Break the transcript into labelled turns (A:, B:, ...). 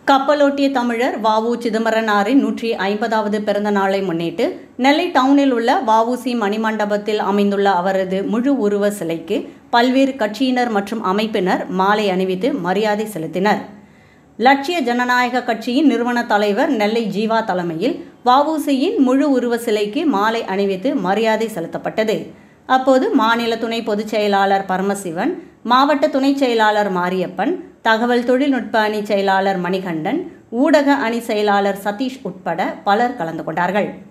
A: கப்பலோட்டிய தமிழர் வஉ சிதம்பரனாரின் நூற்றி ஐம்பதாவது பிறந்த நாளை முன்னிட்டு நெல்லை டவுனில் உள்ள வஉசி மணிமண்டபத்தில் அமைந்துள்ள அவரது முழு உருவ சிலைக்கு பல்வேறு கட்சியினர் மற்றும் அமைப்பினர் மாலை அணிவித்து மரியாதை செலுத்தினர் லட்சிய ஜனநாயக கட்சியின் நிறுவன தலைவர் நெல்லை ஜீவா தலைமையில் வஉசியின் முழு உருவ சிலைக்கு மாலை அணிவித்து மரியாதை செலுத்தப்பட்டது அப்போது மாநில துணை பொதுச் செயலாளர் பரமசிவன் மாவட்ட துணை செயலாளர் மாரியப்பன் தகவல் தொழில்நுட்ப அணி செயலாளர் மணிகண்டன் ஊடக அணி செயலாளர் சதீஷ் உட்பட பலர் கலந்து கொண்டார்கள்